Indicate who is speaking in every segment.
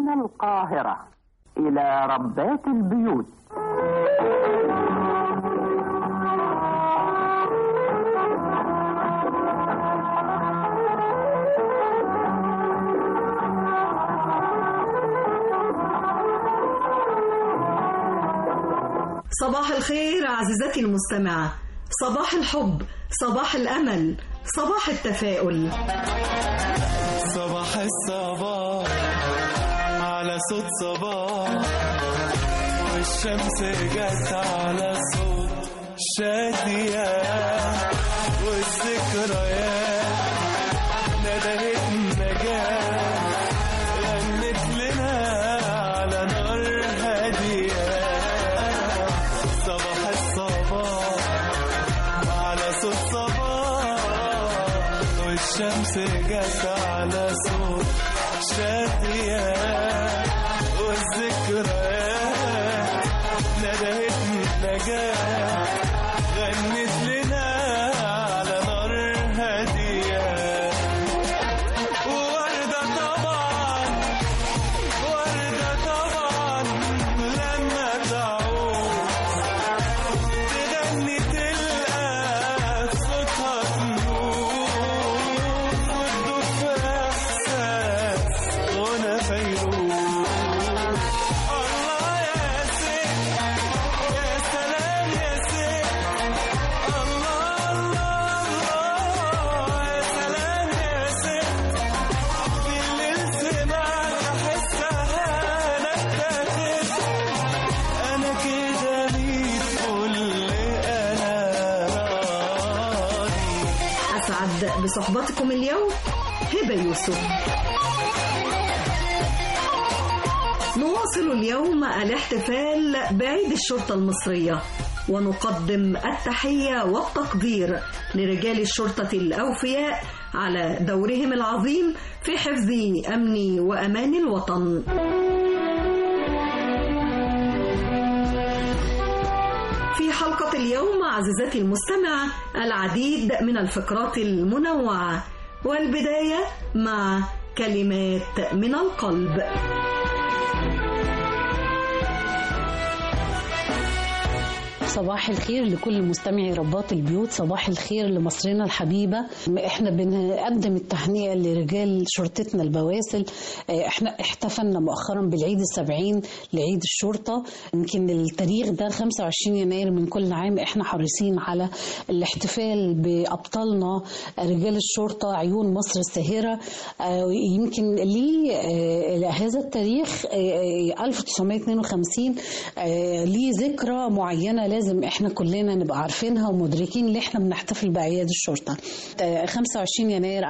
Speaker 1: من القاهرة إلى ربات البيوت
Speaker 2: صباح الخير عزيزتي المستمعة صباح الحب صباح الأمل صباح التفاؤل
Speaker 3: صباح الصباح على صوت صباح والشمس جت على صوت شادية والذكريات ندهت النجاة غنت لنا على نار هادية صباح الصباح على صوت صباح والشمس جت على صوت شادية والذكريات ندهت النجاة غنت لنا على نار هادية ووردة طبعا وردة طبعا لما تعود تغني تلقى صوتها تنور وتدوب في احساس غنى فيروز الله يا ست يا سلام يا ست الله الله الله يا سلام يا ست بالليل سمعت احسها انا اتاخدت انا كده ميت كل انا راضي
Speaker 2: أسعد بصحبتكم اليوم هبة يوسف نواصل اليوم الاحتفال بعيد الشرطة المصرية ونقدم التحية والتقدير لرجال الشرطة الأوفياء على دورهم العظيم في حفظ أمن وأمان الوطن في حلقة اليوم عزيزتي المستمع العديد من الفقرات المنوعة والبداية مع كلمات من القلب
Speaker 4: صباح الخير لكل مستمعي رباط البيوت صباح الخير لمصرنا الحبيبة احنا بنقدم التهنئة لرجال شرطتنا البواسل اه، احنا احتفلنا مؤخرا بالعيد السبعين لعيد الشرطة يمكن التاريخ ده 25 يناير من كل عام احنا حريصين على الاحتفال بأبطالنا رجال الشرطة عيون مصر الساهرة اه، يمكن ليه اه، هذا التاريخ اه، اه، 1952 اه، ليه ذكرى معينة لازم احنا كلنا نبقى عارفينها ومدركين ان احنا بنحتفل بأعياد الشرطة اه، 25 يناير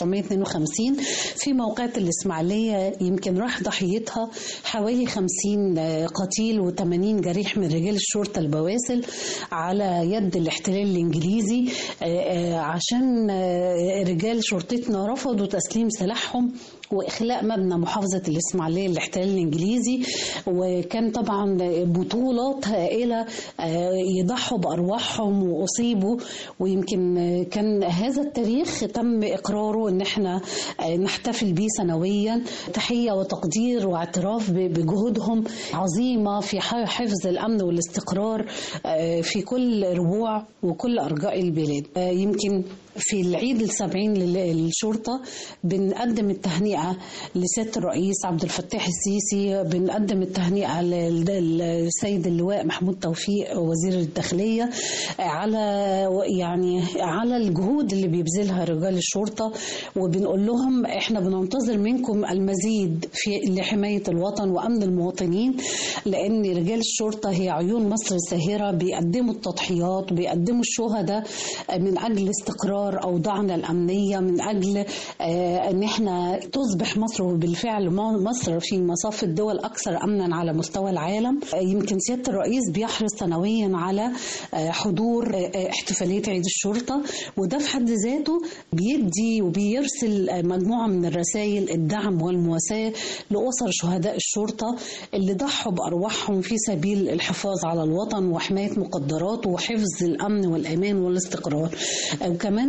Speaker 4: 1952 في موقعة الإسماعيلية يمكن راح ضحيتها حوالي 50 اه، قتيل و80 جريح من رجال الشرطة البواسل على يد الاحتلال الإنجليزي اه، اه، عشان اه، رجال شرطتنا رفضوا تسليم سلاحهم واخلاء مبنى محافظه الاسماعيليه للاحتلال الانجليزي وكان طبعا بطولات هائله آه، يضحوا بارواحهم واصيبوا ويمكن آه، كان هذا التاريخ تم اقراره ان احنا آه، نحتفل به سنويا تحيه وتقدير واعتراف ب- بجهودهم عظيمه في ح- حفظ الامن والاستقرار آه، في كل ربوع وكل ارجاء البلاد آه، يمكن في العيد السبعين لل- للشرطة بنقدم التهنئة لسيادة الرئيس عبد الفتاح السيسي بنقدم التهنئة لل- للسيد اللواء محمود توفيق وزير الداخلية على يعني على الجهود اللي بيبذلها رجال الشرطة وبنقول لهم احنا بننتظر منكم المزيد في لحماية الوطن وأمن المواطنين لأن رجال الشرطة هي عيون مصر الساهرة بيقدموا التضحيات بيقدموا الشهداء من أجل استقرار أوضاعنا الأمنية من أجل آه، أن احنا تصبح مصر وبالفعل ما- مصر في مصاف الدول أكثر أمنا على مستوى العالم آه، يمكن سيادة الرئيس بيحرص سنويا على آه، حضور آه، آه، احتفالية عيد الشرطة وده في حد ذاته بيدي وبيرسل آه، مجموعة من الرسائل الدعم والمواساة لأسر شهداء الشرطة اللي ضحوا بأرواحهم في سبيل الحفاظ على الوطن وحماية مقدراته وحفظ الأمن والأمان والاستقرار آه، وكمان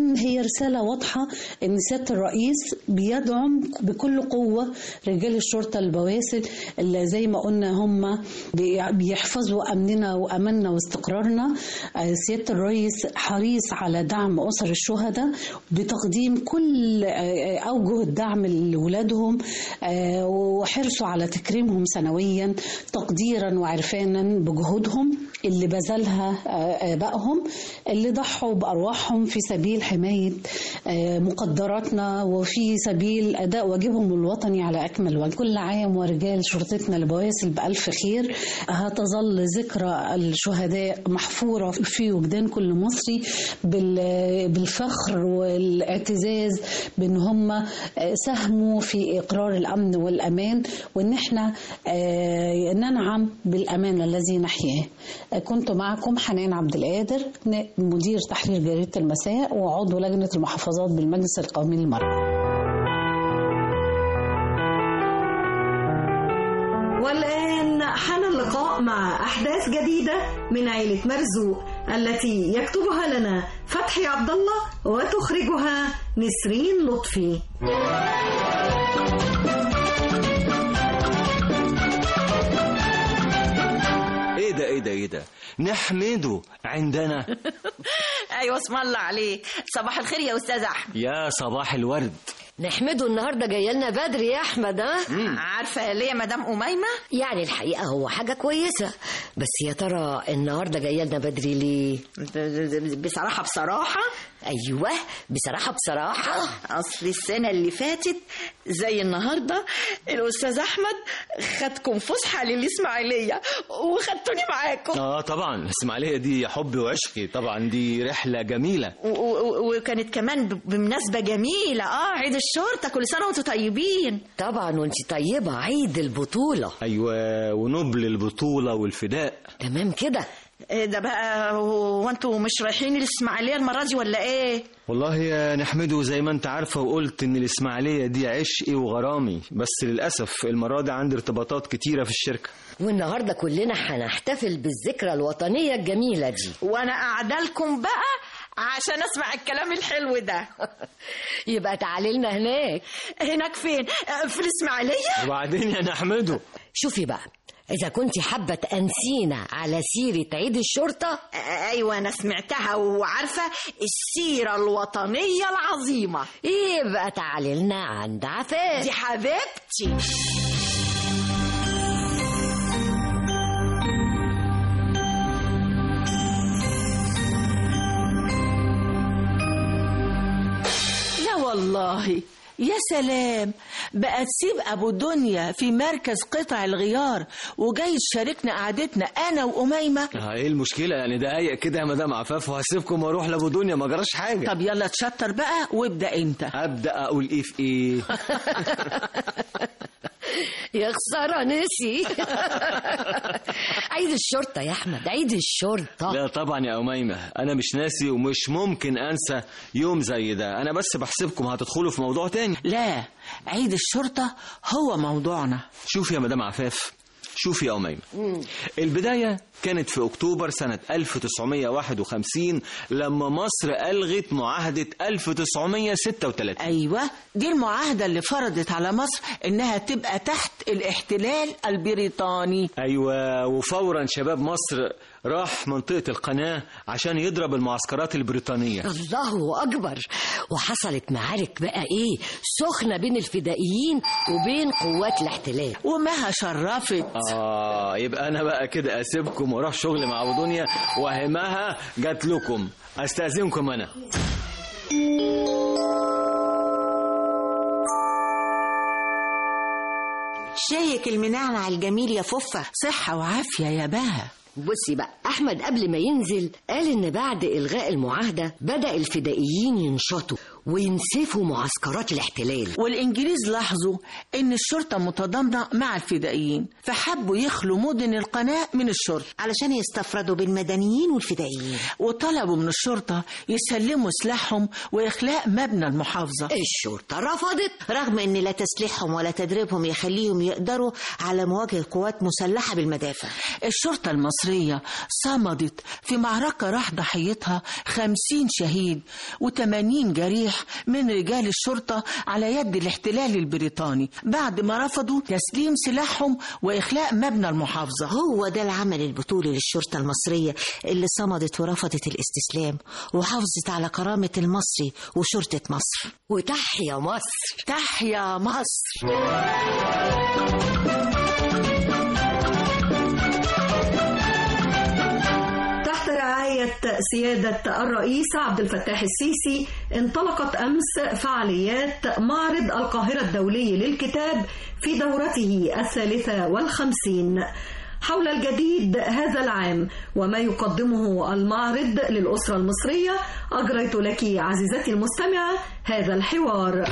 Speaker 4: كمان هي رسالة واضحة إن سيادة الرئيس بيدعم بكل قوة رجال الشرطة البواسل اللي زي ما قلنا هم بي- بيحفظوا أمننا وأمننا واستقرارنا آه، سيادة الرئيس حريص على دعم أسر الشهداء بتقديم كل آه، أوجه الدعم لولادهم آه، وحرصه على تكريمهم سنويا تقديرا وعرفانا بجهودهم اللي بذلها آه، آبائهم اللي ضحوا بأرواحهم في سبيل حماية آه، مقدراتنا وفي سبيل أداء واجبهم الوطني على أكمل وجه كل عام ورجال شرطتنا البواسل بألف خير هتظل ذكرى الشهداء محفورة في وجدان كل مصري بال- بالفخر والاعتزاز بأن هم آه، ساهموا في إقرار الأمن والأمان وأن احنا آه، ننعم بالأمان الذي نحياه آه، كنت معكم حنان عبد القادر ن- مدير تحرير جريدة المساء وعضو لجنة المحافظات بالمجلس القومي للمرأة
Speaker 2: والآن حان اللقاء مع أحداث جديدة من عيلة مرزوق التي يكتبها لنا فتحي عبد الله وتخرجها نسرين لطفي
Speaker 5: ايه ده ايه ده ايه ده نحمده عندنا
Speaker 6: ايوه اسم الله عليك صباح الخير يا استاذ احمد
Speaker 5: يا صباح الورد
Speaker 7: نحمده النهارده جاي لنا بدري يا احمد ها
Speaker 6: عارفه ليه يا مدام اميمه
Speaker 7: يعني الحقيقه هو حاجه كويسه بس يا ترى النهارده جاي لنا بدري ليه
Speaker 6: بصراحه بصراحه
Speaker 7: ايوه بصراحه بصراحه
Speaker 6: اصل السنه اللي فاتت زي النهارده الاستاذ احمد خدكم فسحه للاسماعيليه وخدتوني معاكم
Speaker 5: اه طبعا الاسماعيليه دي حبي وعشقي طبعا دي رحله جميله
Speaker 6: و- و- وكانت كمان ب- بمناسبه جميله اه عيد الشرطه كل سنه وانتم طيبين
Speaker 7: طبعا وانت طيبه عيد البطوله
Speaker 5: ايوه ونبل البطوله والفداء
Speaker 7: تمام كده
Speaker 6: إيه ده بقى هو انتوا مش رايحين الاسماعيليه المره دي ولا ايه
Speaker 5: والله يا نحمده زي ما انت عارفه وقلت ان الاسماعيليه دي عشقي وغرامي بس للاسف المره دي عندي ارتباطات كتيره في الشركه
Speaker 7: والنهارده كلنا هنحتفل بالذكرى الوطنيه الجميله دي
Speaker 6: وانا قاعده لكم بقى عشان اسمع الكلام الحلو ده
Speaker 7: يبقى تعالي لنا هناك
Speaker 6: هناك فين آه، في الاسماعيليه
Speaker 5: وبعدين يا نحمده
Speaker 7: شوفي بقى اذا كنت حابه تانسينا على سيره عيد الشرطه
Speaker 6: آه، ايوه انا سمعتها وعارفه السيره الوطنيه العظيمه
Speaker 7: يبقى تعالي لنا عند عفاف
Speaker 6: دي حبيبتي
Speaker 8: لا والله يا سلام بقى تسيب ابو دنيا في مركز قطع الغيار وجاي تشاركنا قعدتنا انا واميمه
Speaker 5: اه ايه المشكله يعني دقايق كده يا مدام عفاف وهسيبكم واروح لابو دنيا ما جراش حاجه
Speaker 8: طب يلا تشطر بقى وابدا انت
Speaker 5: ابدا اقول ايه في ايه
Speaker 7: يا خساره نسي عيد الشرطه يا احمد عيد الشرطه
Speaker 5: لا طبعا يا أميمة أنا مش ناسي ومش ممكن أنسى يوم زي ده أنا بس بحسبكم هتدخلوا في موضوع تاني
Speaker 8: لا عيد الشرطه هو موضوعنا
Speaker 5: شوف يا مدام عفاف شوف يا أميمة البداية كانت في أكتوبر سنة 1951 لما مصر ألغت معاهدة 1936
Speaker 8: ايوه دي المعاهده اللي فرضت على مصر انها تبقى تحت الاحتلال البريطاني
Speaker 5: أيوة وفورا شباب مصر راح منطقة القناة عشان يضرب المعسكرات البريطانية
Speaker 7: الله اكبر وحصلت معارك بقى ايه سخنه بين الفدائيين وبين قوات الاحتلال
Speaker 8: ومها شرفت
Speaker 5: آه يبقى أنا بقى كده أسيبكم وأروح شغل مع أبو دنيا وهمها جات لكم أستأذنكم أنا
Speaker 6: شايك المنعنع الجميل يا ففه
Speaker 8: صحه وعافيه يا بها
Speaker 7: بصي بقى احمد قبل ما ينزل قال ان بعد الغاء المعاهده بدا الفدائيين ينشطوا وينسفوا معسكرات الاحتلال
Speaker 8: والإنجليز لاحظوا إن الشرطة متضامنة مع الفدائيين فحبوا يخلوا مدن القناة من الشرطة
Speaker 9: علشان يستفردوا بالمدنيين والفدائيين
Speaker 8: وطلبوا من الشرطة يسلموا سلاحهم وإخلاء مبنى المحافظة
Speaker 7: الشرطة رفضت
Speaker 9: رغم ان لا تسليحهم ولا تدريبهم يخليهم يقدروا على مواجهة قوات مسلحة بالمدافع
Speaker 8: الشرطة المصرية صمدت في معركة راح ضحيتها خمسين شهيد وثمانين جريح من رجال الشرطة على يد الاحتلال البريطاني بعد ما رفضوا تسليم سلاحهم وإخلاء مبنى المحافظة
Speaker 9: هو ده العمل البطولي للشرطة المصرية اللي صمدت ورفضت الاستسلام وحافظت على كرامة المصري وشرطة مصر
Speaker 7: وتحيا مصر
Speaker 8: تحيا مصر
Speaker 2: تحت رعاية سيادة الرئيس عبد الفتاح السيسي انطلقت أمس فعاليات معرض القاهرة الدولي للكتاب في دورته الثالثة والخمسين حول الجديد هذا العام وما يقدمه المعرض للأسرة المصرية أجريت لك عزيزتي المستمعة هذا الحوار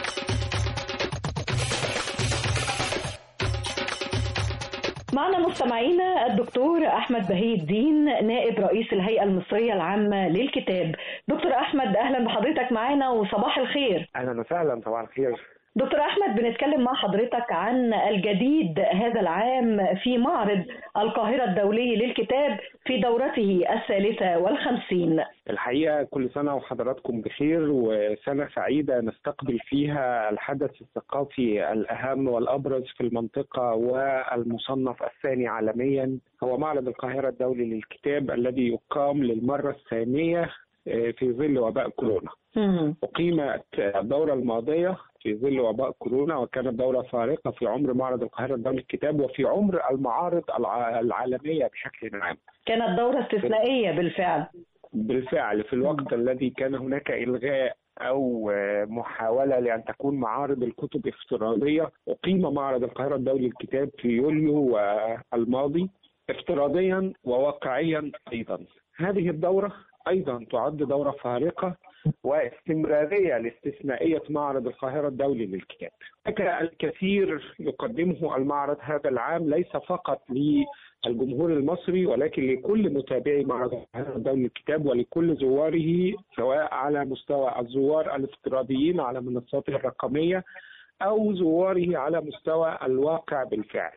Speaker 2: معنا مستمعينا الدكتور احمد بهي الدين نائب رئيس الهيئه المصريه العامه للكتاب دكتور احمد اهلا بحضرتك معانا وصباح الخير
Speaker 10: اهلا وسهلا صباح الخير
Speaker 2: دكتور احمد بنتكلم مع حضرتك عن الجديد هذا العام في معرض القاهره الدولي للكتاب في دورته الثالثه والخمسين
Speaker 10: الحقيقه كل سنه وحضراتكم بخير وسنه سعيده نستقبل فيها الحدث الثقافي الاهم والابرز في المنطقه والمصنف الثاني عالميا هو معرض القاهره الدولي للكتاب الذي يقام للمره الثانيه في ظل وباء كورونا. أقيمت الدورة الماضية في ظل وباء كورونا وكانت دورة فارقة في عمر معرض القاهرة الدولي للكتاب وفي عمر المعارض الع- العالمية بشكل عام.
Speaker 2: كانت دوره استثنائيه بالفعل
Speaker 10: بالفعل في الوقت الذي كان هناك إلغاء أو محاولة لأن تكون معارض الكتب افتراضية أقيم معرض القاهرة الدولي للكتاب في يوليو الماضي افتراضيا وواقعيا أيضا هذه الدورة أيضا تعد دورة فارقة واستمرارية لاستثنائية معرض القاهرة الدولي للكتاب هناك الكثير يقدمه المعرض هذا العام ليس فقط للجمهور المصري ولكن لكل متابعي معرض القاهرة الدولي للكتاب ولكل زواره سواء على مستوى الزوار الافتراضيين على منصاته الرقمية أو زواره على مستوى الواقع بالفعل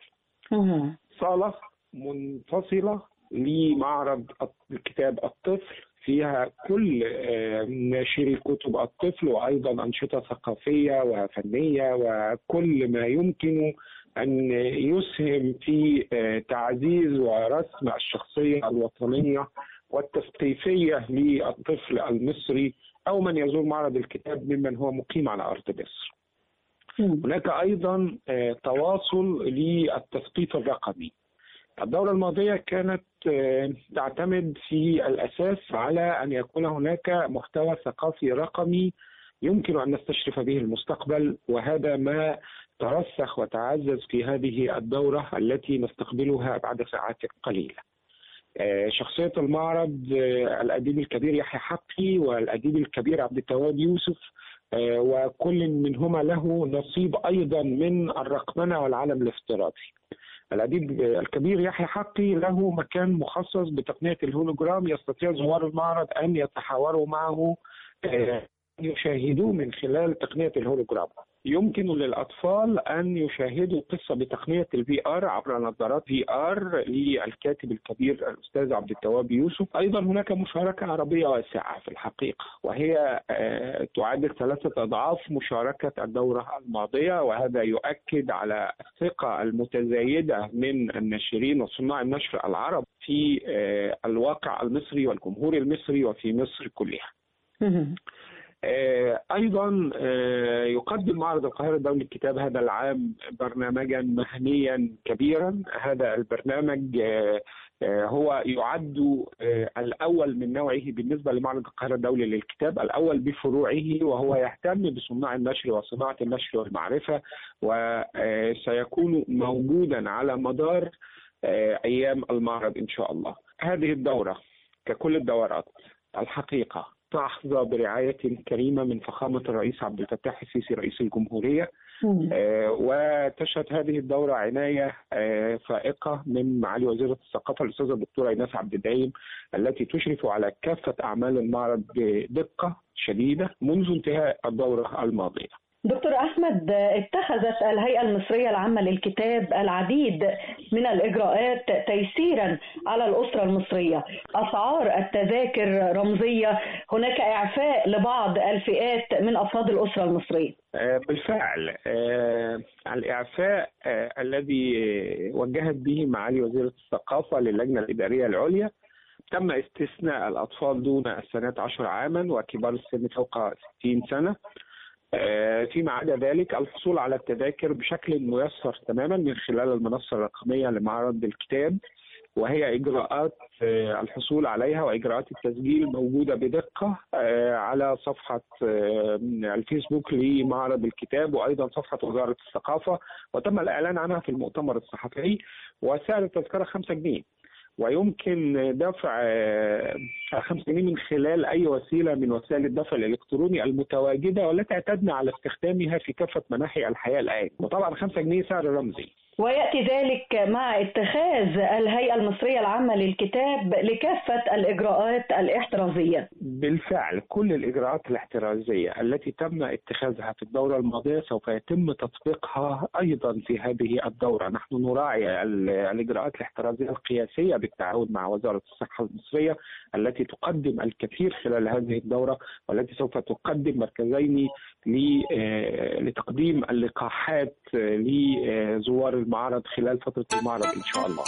Speaker 10: صالة منفصلة لمعرض الكتاب الطفل فيها كل آه، ناشري كتب الطفل وأيضا أنشطة ثقافية وفنية وكل ما يمكن أن يسهم في آه، تعزيز ورسم الشخصية الوطنية والتثقيفية للطفل المصري أو من يزور معرض الكتاب ممن هو مقيم على أرض مصر هناك أيضا آه، تواصل للتثقيف الرقمي الدورة الماضية كانت آه، تعتمد في الأساس على أن يكون هناك محتوى ثقافي رقمي يمكن أن نستشرف به المستقبل وهذا ما ترسخ وتعزز في هذه الدورة التي نستقبلها بعد ساعات قليلة آه، شخصية المعرض آه، الأديب الكبير يحيى حقي والأديب الكبير عبد التواب يوسف آه، وكل منهما له نصيب أيضا من الرقمنة والعالم الافتراضي الأديب الكبير يحيى حقي له مكان مخصص بتقنية الهولوجرام يستطيع زوار المعرض أن يتحاوروا معه آه، يشاهدوه من خلال تقنية الهولوجرام يمكن للأطفال أن يشاهدوا قصة بتقنية الفي آر عبر نظارات في آر للكاتب الكبير الأستاذ عبد التواب يوسف أيضا هناك مشاركة عربية واسعة في الحقيقة وهي آه، تعادل ثلاثة أضعاف مشاركة الدورة الماضية وهذا يؤكد على الثقة المتزايدة من الناشرين وصناع النشر العرب في آه، الواقع المصري والجمهور المصري وفي مصر كلها آه، ايضا آه، يقدم معرض القاهره الدولي للكتاب هذا العام برنامجا مهنيا كبيرا هذا البرنامج آه، آه، هو يعد آه، الاول من نوعه بالنسبه لمعرض القاهره الدولي للكتاب الاول بفروعه وهو يهتم بصناع النشر وصناعه النشر والمعرفه وسيكون موجودا على مدار آه، ايام المعرض ان شاء الله هذه الدوره ككل الدورات الحقيقه تحظى برعاية كريمة من فخامة الرئيس عبد الفتاح السيسي رئيس الجمهورية آه، وتشهد هذه الدورة عناية آه، فائقة من معالي وزيرة الثقافة الأستاذة الدكتورة إيناس عبد الدايم التي تشرف على كافة أعمال المعرض بدقة شديدة منذ انتهاء الدورة الماضية
Speaker 11: دكتور أحمد اتخذت الهيئة المصرية العامة للكتاب العديد من الإجراءات تيسيرا على الأسرة المصرية أسعار التذاكر رمزية هناك إعفاء لبعض الفئات من أفراد الأسرة المصرية
Speaker 10: آه، بالفعل آه، الإعفاء آه، الذي وجهت به معالي وزيرة الثقافة للجنة الإدارية العليا تم استثناء الأطفال دون السنوات عشر عاما وكبار السن فوق 60 سنة آه، فيما عدا ذلك الحصول على التذاكر بشكل ميسر تماما من خلال المنصة الرقمية لمعرض الكتاب وهي إجراءات آه، الحصول عليها وإجراءات التسجيل موجودة بدقة آه، على صفحة آه، الفيسبوك لمعرض الكتاب وأيضا صفحة وزارة الثقافة وتم الإعلان عنها في المؤتمر الصحفي وسعر التذكرة 5 جنيه ويمكن دفع آه، 5 جنيه من خلال أي وسيلة من وسائل الدفع الإلكتروني المتواجدة والتي اعتدنا على استخدامها في كافة مناحي الحياة الآن وطبعا 5 جنيه سعر رمزي
Speaker 11: ويأتي ذلك مع اتخاذ الهيئة المصرية العامة للكتاب لكافة الإجراءات الاحترازية
Speaker 10: بالفعل كل الإجراءات الاحترازية التي تم اتخاذها في الدورة الماضية سوف يتم تطبيقها أيضا في هذه الدورة نحن نراعي ال- الإجراءات الاحترازية القياسية بالتعاون مع وزارة الصحة المصرية التي تقدم الكثير خلال هذه الدورة والتي سوف تقدم مركزين ل- آه، لتقديم اللقاحات آه، لزوار المعرض خلال فترة المعرض إن شاء الله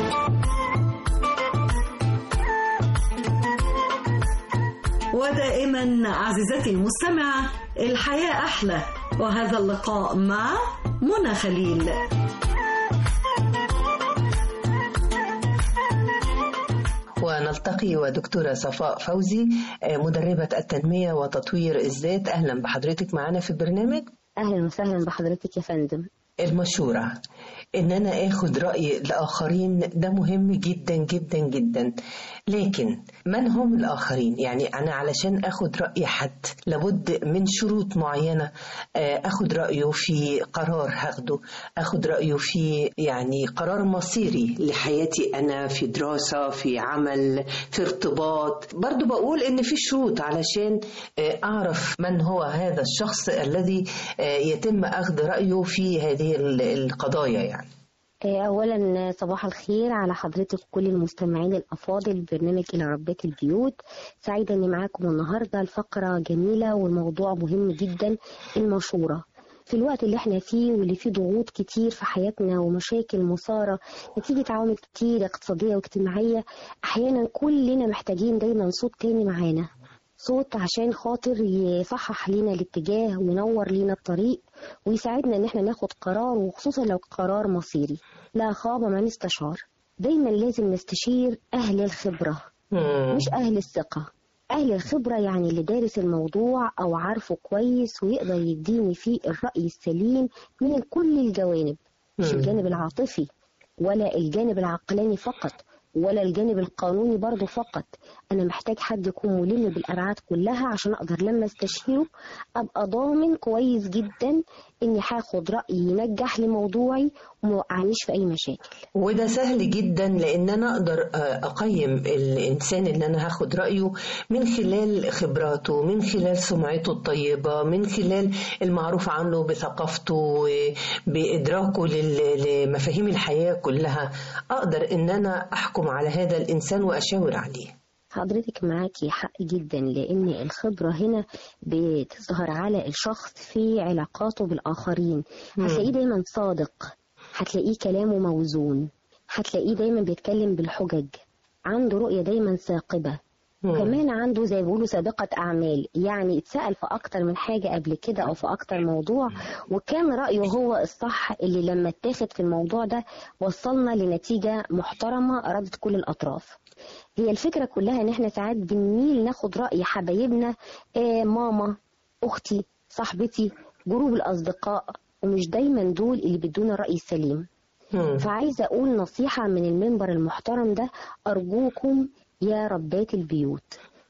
Speaker 2: ودائما عزيزتي المستمعة الحياة أحلى وهذا اللقاء مع منى خليل
Speaker 12: ونلتقي ودكتورة صفاء فوزي آه، مدربة التنمية وتطوير الذات أهلا بحضرتك معنا في البرنامج
Speaker 13: أهلا وسهلا بحضرتك يا فندم
Speaker 12: المشورة إن أنا آخد رأي الآخرين ده مهم جدا جدا جدا لكن من هم الآخرين يعني أنا علشان أخد رأي حد لابد من شروط معينة آه، أخد رأيه في قرار هاخده أخد رأيه في يعني قرار مصيري لحياتي أنا في دراسة في عمل في ارتباط برضو بقول إن في شروط علشان آه، أعرف من هو هذا الشخص الذي آه، يتم أخذ رأيه في هذه ال- القضايا يعني
Speaker 13: آه، أولا صباح الخير على حضرتك كل المستمعين الأفاضل برنامج إلى ربات البيوت سعيدة أني معاكم النهاردة الفقرة جميلة والموضوع مهم جدا المشورة في الوقت اللي احنا فيه واللي فيه ضغوط كتير في حياتنا ومشاكل مثارة نتيجة عوامل كتير اقتصادية واجتماعية أحيانا كلنا محتاجين دايما صوت تاني معانا صوت عشان خاطر يصحح لينا الاتجاه وينور لينا الطريق ويساعدنا ان احنا ناخد قرار وخصوصا لو قرار مصيري لا خاب من استشار دايما لازم نستشير اهل الخبرة مش اهل الثقة اهل الخبرة يعني اللي دارس الموضوع او عارفه كويس ويقدر يديني فيه الرأي السليم من كل الجوانب مش
Speaker 14: مم.
Speaker 13: الجانب العاطفي ولا الجانب العقلاني فقط ولا الجانب القانوني برضه فقط أنا محتاج حد يكون ملم بالأبعاد كلها عشان أقدر لما استشيره أبقى ضامن كويس جدا إني هاخد رأي ينجح لموضوعي وموقعنيش في أي مشاكل
Speaker 12: وده سهل جدا لان انا اقدر آه، اقيم الانسان اللي انا هاخد رايه من خلال خبراته من خلال سمعته الطيبه من خلال المعروف عنه بثقافته وبادراكه لل- لمفاهيم الحياه كلها اقدر ان انا احكم على هذا الانسان واشاور عليه
Speaker 13: حضرتك معاكي حق جدا لأن الخبرة هنا بتظهر على الشخص في علاقاته بالآخرين
Speaker 14: مم.
Speaker 13: هتلاقيه دايما صادق هتلاقيه كلامه موزون هتلاقيه دايما بيتكلم بالحجج عنده رؤية دايما ثاقبة
Speaker 14: مم.
Speaker 13: كمان عنده زي ما بيقولوا سابقة أعمال يعني اتسأل في أكتر من حاجة قبل كده أو في أكتر موضوع وكان رأيه هو الصح اللي لما اتاخد في الموضوع ده وصلنا لنتيجة محترمة أرادت كل الأطراف هي الفكرة كلها إن إحنا ساعات بنميل ناخد رأي حبايبنا آه ماما أختي صاحبتي جروب الأصدقاء ومش دايما دول اللي بيدونا الرأي السليم فعايزة أقول نصيحة من المنبر المحترم ده أرجوكم يا ربات البيوت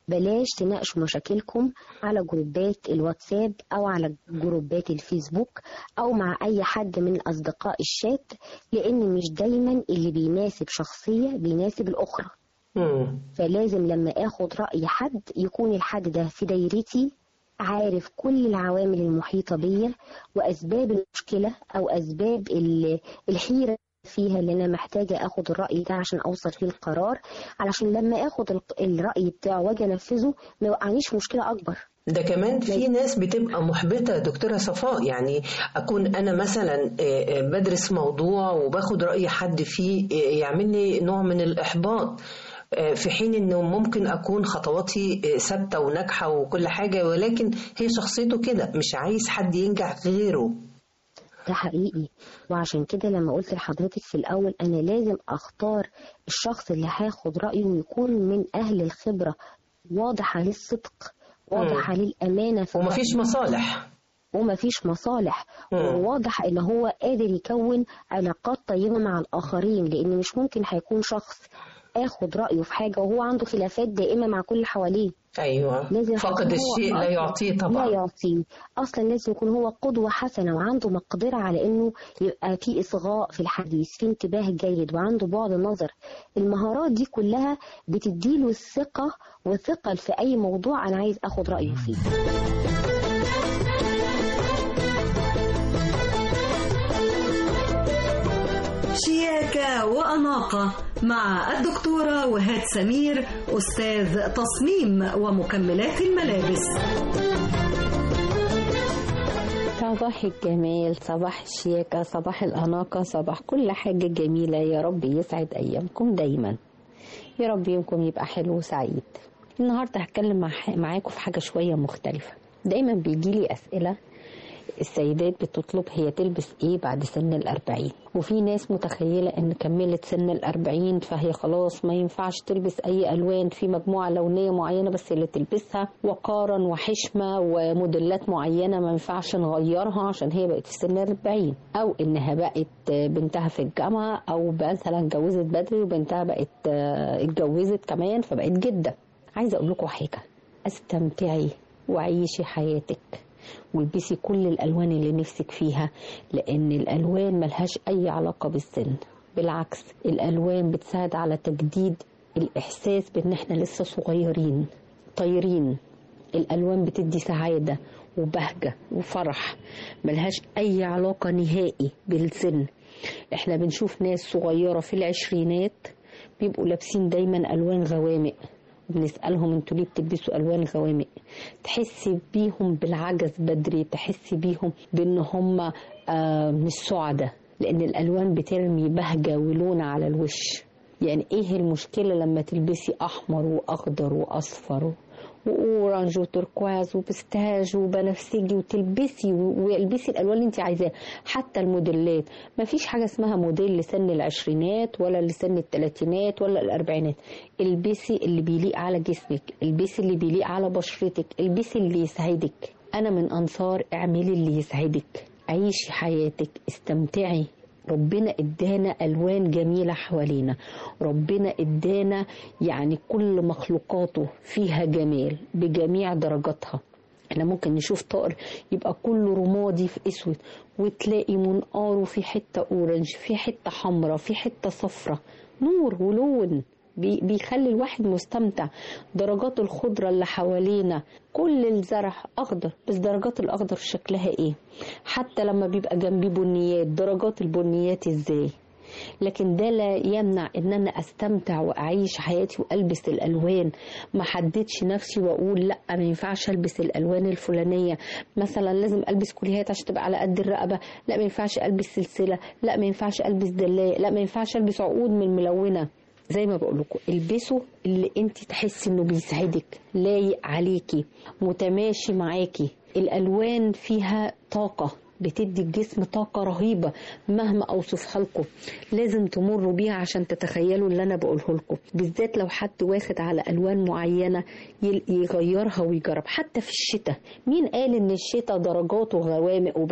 Speaker 13: بلاش تناقشوا مشاكلكم على جروبات الواتساب أو على جروبات الفيسبوك أو مع أي حد من أصدقاء الشات لأن مش دايما اللي بيناسب شخصية بيناسب الأخرى فلازم لما اخد رأي حد يكون الحد ده في دايرتي عارف كل العوامل المحيطة بيا وأسباب المشكلة أو أسباب ال- الحيرة فيها اللي أنا محتاجة أخد الرأي ده عشان أوصل فيه القرار علشان لما أخد ال- الرأي بتاعه وأجي أنفذه ما يوقعنيش في مشكلة أكبر
Speaker 12: ده كمان في ناس بتبقى محبطة يا دكتورة صفاء يعني أكون أنا مثلا آه، آه، بدرس موضوع وباخد رأي حد فيه آه، يعمل لي نوع من الإحباط آه، في حين انه ممكن اكون خطواتي آه، ثابته وناجحه وكل حاجه ولكن هي شخصيته كده مش عايز حد ينجح غيره
Speaker 13: ده حقيقي وعشان كده لما قلت لحضرتك في الأول أنا لازم أختار الشخص اللي هاخد رأيه ويكون من أهل الخبرة واضح عليه الصدق واضح
Speaker 12: مم.
Speaker 13: عليه الأمانة في
Speaker 12: ومفيش
Speaker 13: الرأي.
Speaker 12: مصالح
Speaker 13: ومفيش مصالح
Speaker 12: مم.
Speaker 13: وواضح ان هو قادر يكون علاقات طيبة مع الآخرين لأن مش ممكن هيكون شخص اخد رأيه في حاجة وهو عنده خلافات دائمة مع كل اللي حواليه
Speaker 12: ايوه
Speaker 13: لازم
Speaker 12: فقد
Speaker 13: يكون هو
Speaker 12: الشيء لا
Speaker 13: أصلاً-
Speaker 12: يعطيه طبعا
Speaker 13: لا يعطيه اصلا لازم يكون هو قدوه حسنه وعنده مقدره على انه يبقى في اصغاء في الحديث في انتباه جيد وعنده بعد نظر المهارات دي كلها بتديله الثقه والثقل في اي موضوع انا عايز اخد رايه فيه
Speaker 2: شياكة وأناقة مع الدكتورة وهاد سمير أستاذ تصميم ومكملات الملابس
Speaker 14: صباح الجمال صباح الشياكة صباح الأناقة صباح كل حاجة جميلة يا رب يسعد أيامكم دايما يا رب يومكم يبقى حلو وسعيد النهاردة هتكلم مع معاكم في حاجة شوية مختلفة دايما بيجيلي أسئلة السيدات بتطلب هي تلبس ايه بعد سن الأربعين وفي ناس متخيلة ان كملت سن الأربعين فهي خلاص ما ينفعش تلبس اي ألوان في مجموعة لونية معينة بس اللي تلبسها وقارا وحشمة وموديلات معينة ما ينفعش نغيرها عشان هي بقت في سن الأربعين أو إنها بقت بنتها في الجامعة أو مثلا اتجوزت بدري وبنتها بقت آه، اتجوزت كمان فبقت جدة عايزة أقول لكم حاجة استمتعي وعيشي حياتك والبسي كل الالوان اللي نفسك فيها لان الالوان ملهاش اي علاقه بالسن بالعكس الالوان بتساعد على تجديد الاحساس بان احنا لسه صغيرين طايرين الالوان بتدي سعاده وبهجه وفرح ملهاش اي علاقه نهائي بالسن احنا بنشوف ناس صغيره في العشرينات بيبقوا لابسين دايما الوان غوامق بنسألهم انتوا ليه بتلبسوا ألوان غوامق تحسي بيهم بالعجز بدري تحسي بيهم بأن هم آه مش سعدة لأن الألوان بترمي بهجة ولون على الوش يعني إيه المشكلة لما تلبسي أحمر وأخضر وأصفر واورنج وتركواز وبستاج وبنفسجي وتلبسي والبسي الالوان اللي انت عايزاها حتى الموديلات ما فيش حاجه اسمها موديل لسن العشرينات ولا لسن الثلاثينات ولا الاربعينات البسي اللي بيليق على جسمك البسي اللي بيليق على بشرتك البسي اللي يسعدك انا من انصار اعملي اللي يسعدك عيشي حياتك استمتعي ربنا ادانا الوان جميله حوالينا ربنا ادانا يعني كل مخلوقاته فيها جمال بجميع درجاتها احنا ممكن نشوف طائر يبقى كله رمادي في اسود وتلاقي منقاره في حته اورنج في حته حمراء في حته صفراء نور ولون بي- بيخلي الواحد مستمتع درجات الخضرة اللي حوالينا كل الزرع أخضر بس درجات الأخضر شكلها إيه حتى لما بيبقى جنبي بنيات درجات البنيات إزاي لكن ده لا يمنع ان انا استمتع واعيش حياتي والبس الالوان ما حددش نفسي واقول لا ما ينفعش البس الالوان الفلانيه مثلا لازم البس كليات عشان تبقى على قد الرقبه لا ما ينفعش البس سلسله لا ما ينفعش البس دلايه لا ما ينفعش البس عقود من ملونه زي ما بقول لكم البسوا اللي انت تحسي انه بيسعدك لايق عليكي متماشي معاكي الالوان فيها طاقه بتدي الجسم طاقة رهيبة مهما أوصفها لكم لازم تمروا بيها عشان تتخيلوا اللي أنا بقوله لكم بالذات لو حد واخد على ألوان معينة يل- يغيرها ويجرب حتى في الشتاء مين قال إن الشتاء درجاته غوامق وبس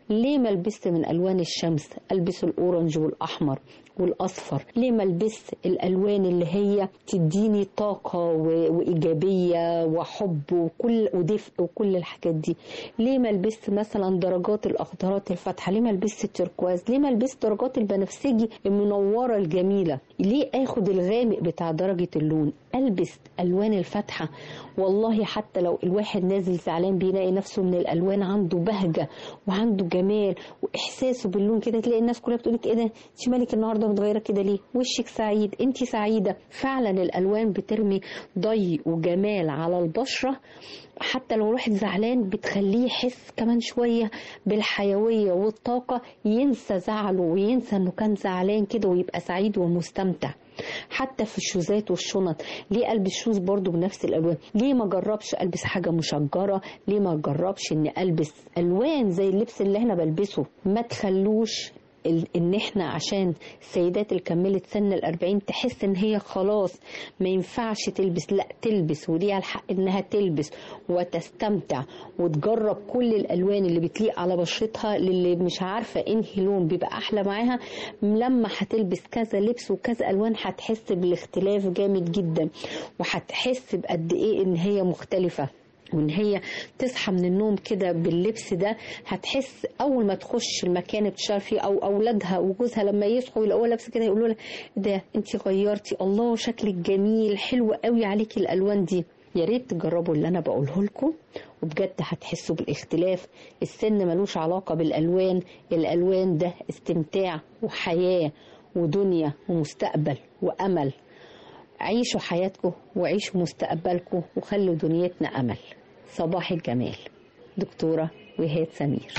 Speaker 14: ليه ما لبست من الوان الشمس البس الاورنج والاحمر والاصفر ليه ما البس الالوان اللي هي تديني طاقه و- وايجابيه وحب وكل ودفء وكل الحاجات دي ليه ما لبست مثلا درجات الاخضرات الفاتحه ليه ما لبست التركواز ليه ما لبست درجات البنفسجي المنوره الجميله ليه اخد الغامق بتاع درجه اللون البس الوان الفاتحه والله حتى لو الواحد نازل زعلان بيلاقي نفسه من الالوان عنده بهجه وعنده جمال واحساسه باللون كده تلاقي الناس كلها بتقول لك ايه ده انت مالك النهارده متغيره كده ليه وشك سعيد انت سعيده فعلا الالوان بترمي ضي وجمال على البشره حتى لو الواحد زعلان بتخليه يحس كمان شويه بالحيويه والطاقه ينسى زعله وينسى انه كان زعلان كده ويبقى سعيد ومستمتع حتى في الشوزات والشنط ليه البس شوز برضو بنفس الالوان ليه ما جربش البس حاجه مشجره ليه ما جربش اني البس الوان زي اللبس اللي احنا بلبسه ما تخلوش ال- ان احنا عشان السيدات اللي كملت سن الأربعين تحس ان هي خلاص ما ينفعش تلبس لا تلبس وليها الحق انها تلبس وتستمتع وتجرب كل الالوان اللي بتليق على بشرتها للي مش عارفه انهي لون بيبقى احلى معاها لما هتلبس كذا لبس وكذا الوان هتحس بالاختلاف جامد جدا وهتحس بقد ايه ان هي مختلفه وان هي تصحى من النوم كده باللبس ده هتحس اول ما تخش المكان اللي بتشتغل فيه او اولادها وجوزها لما يصحوا يلاقوها لابسه كده يقولوا لها ده انت غيرتي الله شكلك جميل حلو قوي عليكي الالوان دي يا ريت تجربوا اللي انا بقوله لكم وبجد هتحسوا بالاختلاف السن ملوش علاقه بالالوان الالوان ده استمتاع وحياه ودنيا ومستقبل وامل عيشوا حياتكم وعيشوا مستقبلكم وخلوا دنيتنا أمل صباح الجمال دكتورة وهاد سمير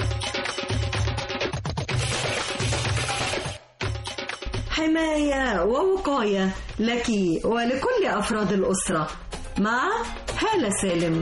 Speaker 2: حماية ووقاية لك ولكل أفراد الأسرة مع هالة سالم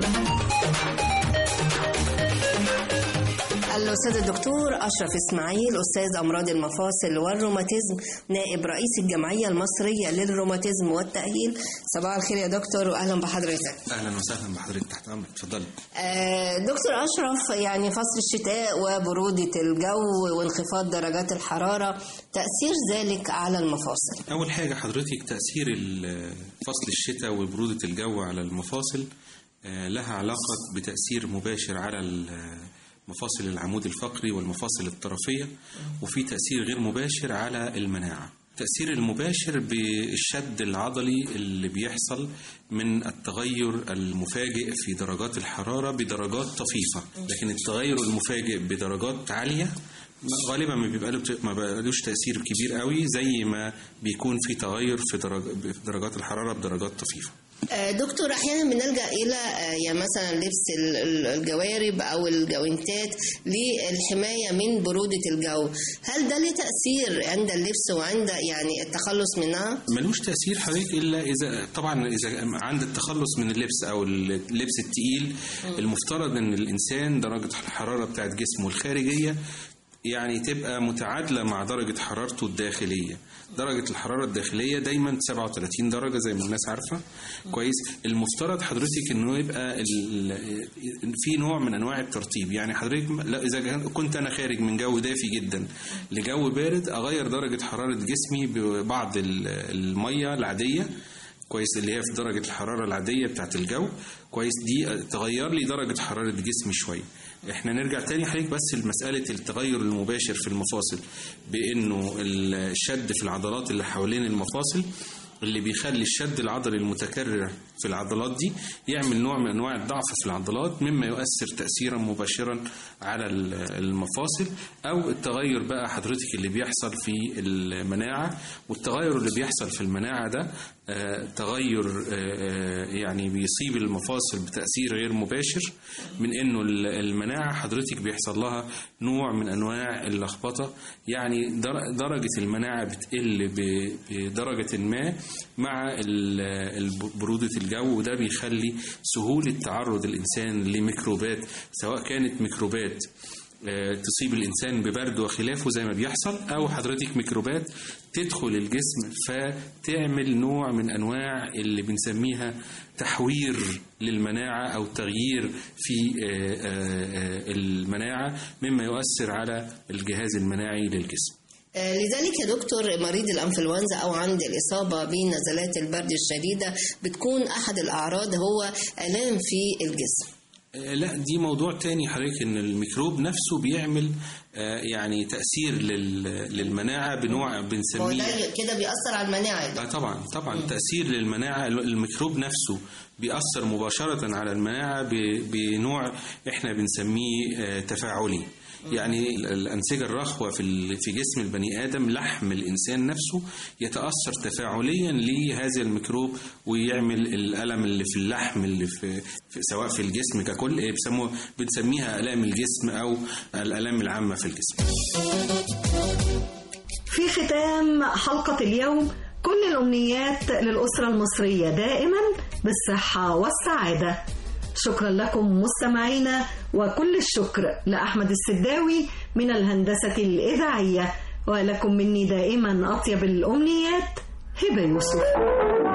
Speaker 15: الأستاذ الدكتور أشرف إسماعيل أستاذ أمراض المفاصل والروماتيزم نائب رئيس الجمعية المصرية للروماتيزم والتأهيل صباح الخير يا دكتور وأهلا بحضرتك
Speaker 16: اهلا وسهلا بحضرتك تحت امرك اتفضلي
Speaker 15: آه، دكتور أشرف يعني فصل الشتاء وبرودة الجو وانخفاض درجات الحرارة تأثير ذلك على المفاصل
Speaker 16: اول حاجه حضرتك تاثير ال- فصل الشتاء وبروده الجو على المفاصل آه، لها علاقه بتاثير مباشر على ال- مفاصل العمود الفقري والمفاصل الطرفيه وفي تاثير غير مباشر على المناعه التأثير المباشر بالشد العضلي اللي بيحصل من التغير المفاجئ في درجات الحرارة بدرجات طفيفة لكن التغير المفاجئ بدرجات عالية غالبا ما بيبقى له ما بقالوش تأثير كبير قوي زي ما بيكون في تغير في درج في درجات الحرارة بدرجات طفيفة
Speaker 15: آه، دكتور احيانا بنلجا الى آه، يعني مثلا لبس ال- ال- الجوارب او الجوانتات للحمايه من بروده الجو هل ده ليه تاثير عند اللبس وعند يعني التخلص منها
Speaker 16: ملوش تأثير حضرتك إلا إذا طبعا إذا عند التخلص من اللبس أو اللبس التقيل المفترض إن الإنسان درجة الحرارة بتاعت جسمه الخارجية يعني تبقى متعادلة مع درجة حرارته الداخلية درجة الحرارة الداخلية دايما 37 درجة زي ما الناس عارفة كويس المفترض حضرتك انه يبقى ال- في نوع من انواع الترطيب يعني حضرتك لا اذا كان- كنت انا خارج من جو دافي جدا لجو بارد اغير درجة حرارة جسمي ببعض ال- المية العادية كويس اللي هي في درجة الحرارة العادية بتاعت الجو كويس دي تغير لي درجة حرارة جسمي شوية احنا نرجع تاني حضرتك بس لمسألة التغير المباشر في المفاصل بانه الشد في العضلات اللي حوالين المفاصل اللي بيخلي الشد العضلي المتكرر في العضلات دي يعمل نوع من انواع الضعف في العضلات مما يؤثر تاثيرا مباشرا على ال- المفاصل او التغير بقى حضرتك اللي بيحصل في المناعه والتغير اللي بيحصل في المناعه ده آه، تغير آه، آه، يعني بيصيب المفاصل بتاثير غير مباشر من انه ال- المناعه حضرتك بيحصل لها نوع من انواع اللخبطه يعني در- درجه المناعه بتقل ب- بدرجه ما مع ال- ال- برودة الجو وده بيخلي سهولة تعرض الإنسان لميكروبات سواء كانت ميكروبات آه، تصيب الإنسان ببرد وخلافه زي ما بيحصل أو حضرتك ميكروبات تدخل الجسم فتعمل نوع من أنواع اللي بنسميها تحوير للمناعة أو تغيير في آه، آه، آه، المناعة مما يؤثر على الجهاز المناعي للجسم
Speaker 15: آه، لذلك يا دكتور مريض الانفلونزا او عند الاصابه بنزلات البرد الشديده بتكون احد الاعراض هو الام في الجسم
Speaker 16: آه، لا دي موضوع تاني حضرتك ان الميكروب نفسه بيعمل آه، يعني تأثير لل- للمناعة بنوع
Speaker 15: هو ده
Speaker 16: بنسميه
Speaker 15: كده بيأثر على المناعه
Speaker 16: اه طبعا طبعا تأثير للمناعة الميكروب نفسه بيأثر مباشرة على المناعة ب- بنوع احنا بنسميه آه، تفاعلي يعني ال- الأنسجة الرخوة في ال- في جسم البني آدم لحم الإنسان نفسه يتأثر تفاعليا لهذا الميكروب ويعمل الألم اللي في اللحم اللي في, في سواء في الجسم ككل إيه بيسموه بنسميها آلام الجسم أو الآلام العامة في الجسم
Speaker 2: في ختام حلقة اليوم كل الأمنيات للأسرة المصرية دائما بالصحة والسعادة شكرا لكم مستمعينا وكل الشكر لأحمد السداوي من الهندسة الإذاعية ولكم مني دائما أطيب الأمنيات هبة يوسف